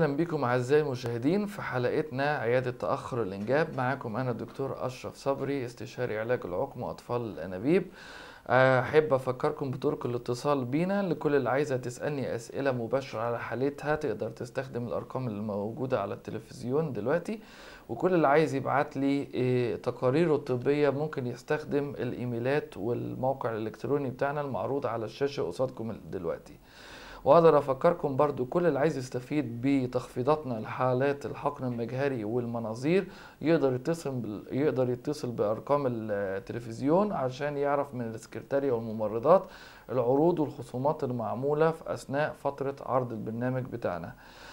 اهلا بكم اعزائي المشاهدين في حلقتنا عياده تاخر الانجاب معاكم انا الدكتور اشرف صبري استشاري علاج العقم واطفال الانابيب احب افكركم بطرق الاتصال بينا لكل اللي عايزه تسالني اسئله مباشره على حالتها تقدر تستخدم الارقام اللي موجوده على التلفزيون دلوقتي وكل اللي عايز يبعت لي إيه تقاريره الطبيه ممكن يستخدم الايميلات والموقع الالكتروني بتاعنا المعروض على الشاشه قصادكم دلوقتي واقدر افكركم برضو كل اللي عايز يستفيد بتخفيضاتنا لحالات الحقن المجهري والمناظير يقدر يتصل بال... يقدر يتصل بارقام التلفزيون عشان يعرف من السكرتارية والممرضات العروض والخصومات المعمولة في اثناء فترة عرض البرنامج بتاعنا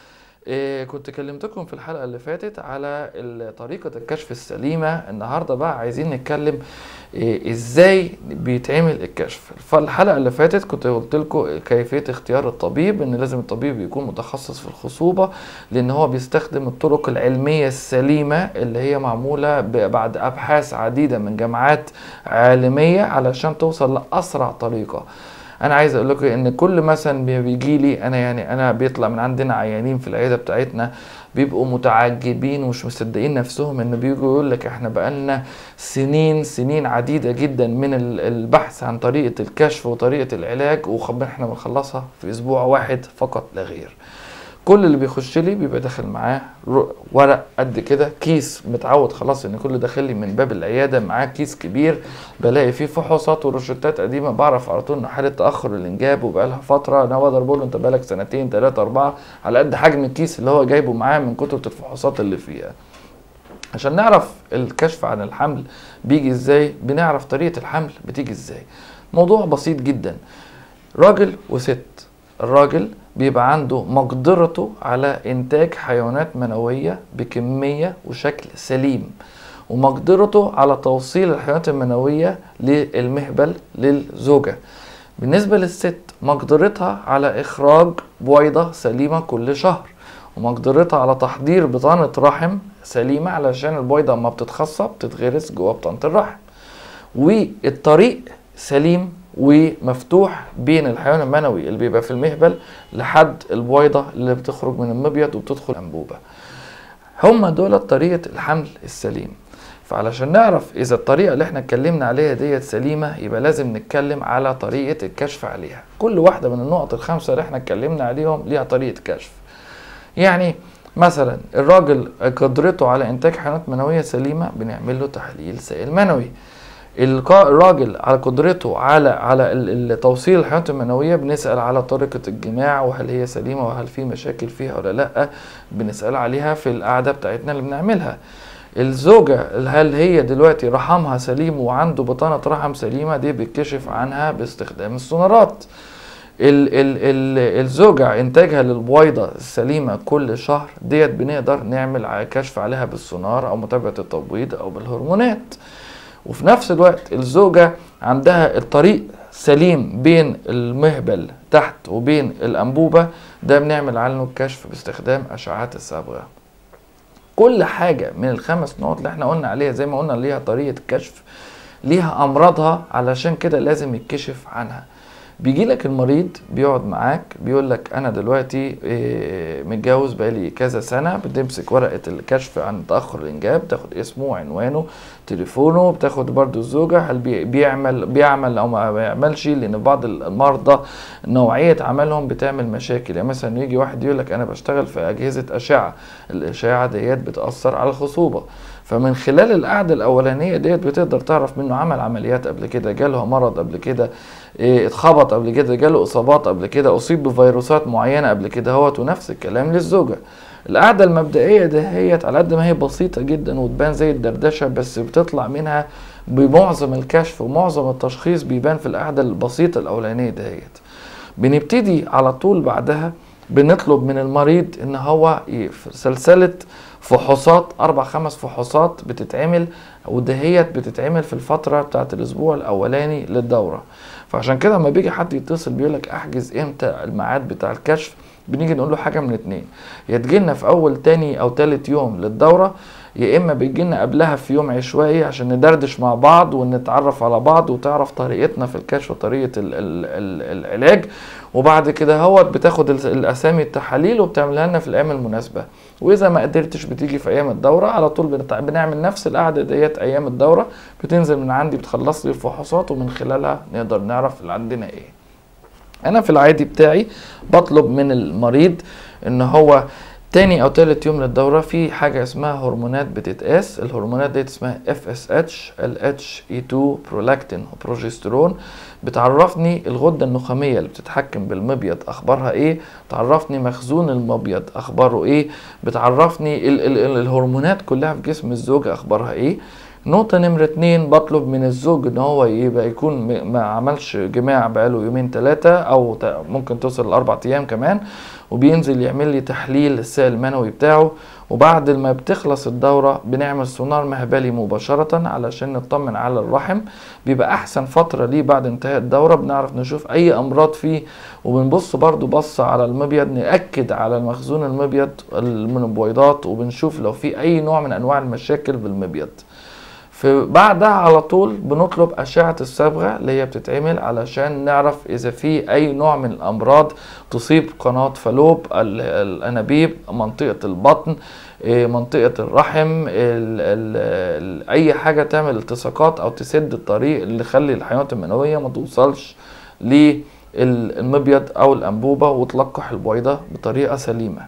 إيه كنت كلمتكم في الحلقة اللي فاتت على طريقة الكشف السليمة النهاردة بقى عايزين نتكلم إيه ازاي بيتعمل الكشف فالحلقة اللي فاتت كنت قلت لكم كيفية اختيار الطبيب ان لازم الطبيب يكون متخصص في الخصوبة لان هو بيستخدم الطرق العلمية السليمة اللي هي معمولة بعد ابحاث عديدة من جامعات عالمية علشان توصل لاسرع طريقة انا عايز اقول لكم ان كل مثلا بيجي لي انا يعني انا بيطلع من عندنا عيانين في العياده بتاعتنا بيبقوا متعجبين ومش مصدقين نفسهم ان بيجوا يقول لك احنا بقالنا سنين سنين عديده جدا من البحث عن طريقه الكشف وطريقه العلاج واحنا بنخلصها في اسبوع واحد فقط لا غير كل اللي بيخش لي بيبقى داخل معاه ورق قد كده كيس متعود خلاص ان كل داخل لي من باب العياده معاه كيس كبير بلاقي فيه فحوصات وروشتات قديمه بعرف على طول ان حاله تاخر الانجاب وبقالها فتره انا بقدر بقول له انت بقالك سنتين ثلاثه اربعه على قد حجم الكيس اللي هو جايبه معاه من كتب الفحوصات اللي فيها عشان نعرف الكشف عن الحمل بيجي ازاي بنعرف طريقه الحمل بتيجي ازاي موضوع بسيط جدا راجل وست الراجل بيبقى عنده مقدرته على إنتاج حيوانات منوية بكمية وشكل سليم ومقدرته على توصيل الحيوانات المنوية للمهبل للزوجة بالنسبة للست مقدرتها على إخراج بويضة سليمة كل شهر ومقدرتها على تحضير بطانة رحم سليمة علشان البويضة ما بتتخصب تتغرس جوه بطانة الرحم والطريق سليم ومفتوح بين الحيوان المنوي اللي بيبقى في المهبل لحد البويضة اللي بتخرج من المبيض وبتدخل الأنبوبة هما دول طريقة الحمل السليم فعلشان نعرف إذا الطريقة اللي احنا اتكلمنا عليها ديت سليمة يبقى لازم نتكلم على طريقة الكشف عليها كل واحدة من النقط الخمسة اللي احنا اتكلمنا عليهم ليها طريقة كشف يعني مثلا الراجل قدرته على إنتاج حيوانات منوية سليمة بنعمل له تحليل سائل منوي الراجل على قدرته على على توصيل الحيوانات المنويه بنسال على طريقه الجماع وهل هي سليمه وهل في مشاكل فيها ولا لا بنسال عليها في القعده بتاعتنا اللي بنعملها الزوجة هل هي دلوقتي رحمها سليم وعنده بطانة رحم سليمة دي بيتكشف عنها باستخدام السونارات ال ال ال الزوجة إنتاجها للبويضة السليمة كل شهر ديت بنقدر نعمل كشف عليها بالسونار أو متابعة التبويض أو بالهرمونات وفي نفس الوقت الزوجة عندها الطريق سليم بين المهبل تحت وبين الأنبوبة ده بنعمل عنه الكشف باستخدام أشعات الصبغة كل حاجة من الخمس نقط اللي احنا قلنا عليها زي ما قلنا ليها طريقة كشف ليها أمراضها علشان كده لازم يتكشف عنها بيجي لك المريض بيقعد معاك بيقول لك انا دلوقتي متجوز بقالي كذا سنه بتمسك ورقه الكشف عن تاخر الانجاب تاخد اسمه وعنوانه تليفونه بتاخد برضو الزوجه هل بيعمل بيعمل او ما بيعملش لان بعض المرضى نوعيه عملهم بتعمل مشاكل يعني مثلا يجي واحد يقول لك انا بشتغل في اجهزه اشعه الاشعه ديت بتاثر على الخصوبه فمن خلال القعدة الأولانية ديت بتقدر تعرف منه عمل عمليات قبل كده جاله مرض قبل كده إيه اتخبط قبل كده جاله إصابات قبل كده أصيب بفيروسات معينة قبل كده هوت ونفس الكلام للزوجة القعدة المبدئية دهيت على قد ما هي بسيطة جدا وتبان زي الدردشة بس بتطلع منها بمعظم الكشف ومعظم التشخيص بيبان في القعدة البسيطة الأولانية دهيت بنبتدي على طول بعدها بنطلب من المريض ان هو سلسلة فحوصات اربع خمس فحوصات بتتعمل ودهيت بتتعمل في الفترة بتاعت الاسبوع الاولاني للدورة فعشان كده لما بيجي حد يتصل بيقولك احجز امتى الميعاد بتاع الكشف بنيجي نقول له حاجة من اتنين يا تجيلنا في اول تاني او تالت يوم للدورة يا اما بيجيلنا قبلها في يوم عشوائي عشان ندردش مع بعض ونتعرف على بعض وتعرف طريقتنا في الكشف وطريقة ال ال ال العلاج وبعد كده هوت بتاخد ال- الاسامي التحاليل وبتعملها لنا في الايام المناسبه واذا ما قدرتش بتيجي في ايام الدوره على طول بنتع- بنعمل نفس القعده ديت ايام الدوره بتنزل من عندي بتخلص لي الفحوصات ومن خلالها نقدر نعرف اللي عندنا ايه انا في العادي بتاعي بطلب من المريض ان هو تاني او تالت يوم للدوره في حاجه اسمها هرمونات بتتقاس الهرمونات ديت اسمها اف اس اتش ال اتش اي 2 برولاكتين وبروجسترون بتعرفني الغده النخاميه اللي بتتحكم بالمبيض اخبارها ايه تعرفني مخزون المبيض اخباره ايه بتعرفني ال ال ال الهرمونات كلها في جسم الزوجه اخبارها ايه نقطة نمرة اتنين بطلب من الزوج ان هو يبقى يكون م- ما عملش جماع بقاله يومين تلاتة او ت- ممكن توصل لاربع ايام كمان وبينزل يعمل لي تحليل السائل المنوي بتاعه وبعد ما بتخلص الدورة بنعمل سونار مهبلي مباشرة علشان نطمن على الرحم بيبقى احسن فترة ليه بعد انتهاء الدورة بنعرف نشوف اي امراض فيه وبنبص برضو بص على المبيض نأكد على المخزون المبيض من البويضات وبنشوف لو في اي نوع من انواع المشاكل بالمبيض في بعدها على طول بنطلب أشعة الصبغة اللي هي بتتعمل علشان نعرف إذا في أي نوع من الأمراض تصيب قناة فالوب ال- الأنابيب منطقة البطن إيه، منطقة الرحم ال ال ال أي حاجة تعمل التصاقات أو تسد الطريق اللي يخلي الحيوانات المنوية ما توصلش للمبيض أو الأنبوبة وتلقح البويضة بطريقة سليمة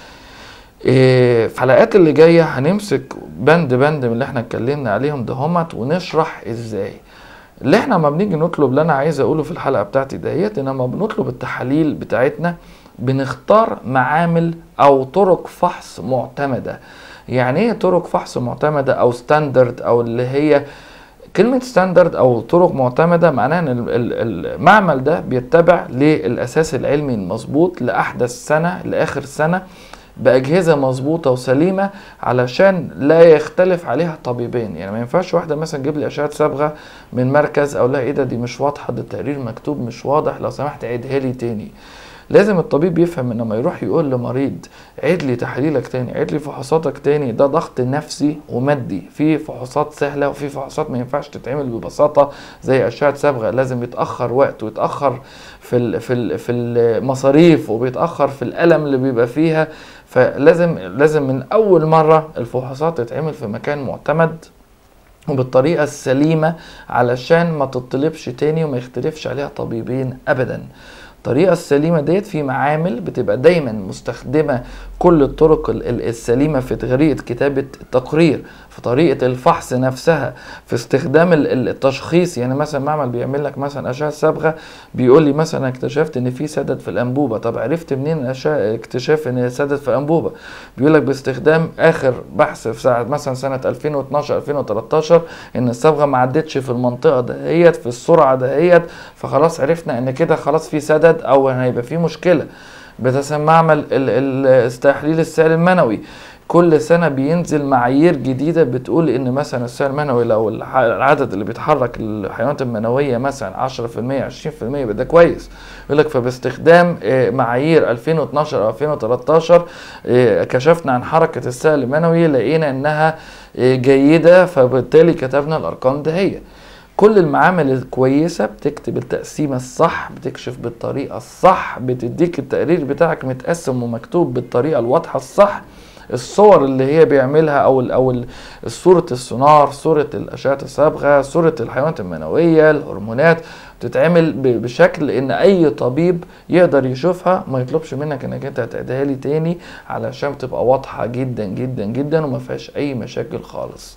إيه، في الحلقات اللي جايه هنمسك بند بند من اللي احنا اتكلمنا عليهم دهمت ونشرح ازاي اللي احنا لما بنيجي نطلب اللي انا عايز اقوله في الحلقه بتاعتي ديت ان لما بنطلب التحاليل بتاعتنا بنختار معامل او طرق فحص معتمده يعني ايه طرق فحص معتمده او ستاندرد او اللي هي كلمة ستاندرد أو طرق معتمدة معناها إن ال- ال- المعمل ده بيتبع للأساس العلمي المظبوط لأحدث سنة لآخر سنة بأجهزة مظبوطة وسليمة علشان لا يختلف عليها طبيبين يعني ما ينفعش واحدة مثلا تجيب لي أشعة صبغة من مركز أو لا إيه ده دي مش واضحة ده التقرير مكتوب مش واضح لو سمحت عيدها لي تاني لازم الطبيب يفهم ان لما يروح يقول لمريض عيد لي تحاليلك تاني عيد لي فحوصاتك تاني ده ضغط نفسي ومادي في فحوصات سهله وفي فحوصات ما ينفعش تتعمل ببساطه زي اشعه صبغه لازم يتاخر وقت ويتاخر في ال في ال في المصاريف وبيتاخر في الالم اللي بيبقى فيها فلازم لازم من اول مره الفحوصات تتعمل في مكان معتمد وبالطريقة السليمة علشان ما تطلبش تاني وما يختلفش عليها طبيبين أبدا الطريقة السليمة ديت في معامل بتبقى دايما مستخدمة كل الطرق ال- ال- السليمة في طريقة كتابة التقرير في طريقة الفحص نفسها في استخدام ال- ال- التشخيص يعني مثلا معمل بيعمل لك مثلا أشعة صبغة بيقول لي مثلا اكتشفت إن في سدد في الأنبوبة طب عرفت منين أشعة اكتشاف إن سدد في الأنبوبة بيقول لك باستخدام آخر بحث في ساعة مثلا سنة 2012 2013 إن الصبغة ما عدتش في المنطقة دهيت في السرعة دهيت فخلاص عرفنا إن كده خلاص في سدد أو هيبقى في مشكلة بتسمى معمل ال- ال- تحليل السائل المنوي كل سنة بينزل معايير جديدة بتقول إن مثلا السائل المنوي لو الح- العدد اللي بيتحرك الحيوانات المنوية مثلا 10% 20% يبقى ده كويس يقول لك فباستخدام آه، معايير 2012 أو 2013 آه، كشفنا عن حركة السائل المنوي لقينا إنها آه، جيدة فبالتالي كتبنا الأرقام دهية كل المعامل الكويسة بتكتب التقسيمة الصح بتكشف بالطريقة الصح بتديك التقرير بتاعك متقسم ومكتوب بالطريقة الواضحة الصح الصور اللي هي بيعملها او ال او ال- صورة السونار صورة الاشعة الصبغة صورة الحيوانات المنوية الهرمونات بتتعمل ب- بشكل ان اي طبيب يقدر يشوفها ما يطلبش منك انك انت هتعيدها لي تاني علشان تبقى واضحة جدا جدا جدا وما فيهاش اي مشاكل خالص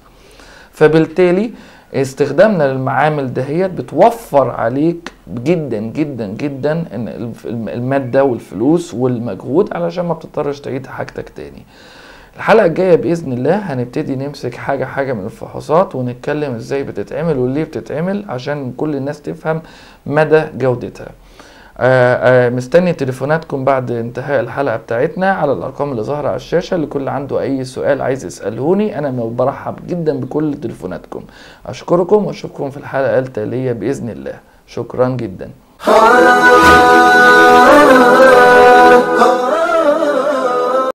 فبالتالي استخدامنا للمعامل دهيت بتوفر عليك جدا جدا جدا ان الف- الماده والفلوس والمجهود علشان ما بتضطرش تعيد حاجتك تاني الحلقه الجايه باذن الله هنبتدي نمسك حاجه حاجه من الفحوصات ونتكلم ازاي بتتعمل وليه بتتعمل عشان كل الناس تفهم مدى جودتها آه، آه، مستني تليفوناتكم بعد انتهاء الحلقة بتاعتنا على الأرقام اللي ظاهرة على الشاشة اللي كل عنده أي سؤال عايز يسألهوني أنا برحب جدا بكل تليفوناتكم أشكركم وأشوفكم في الحلقة التالية بإذن الله شكرا جدا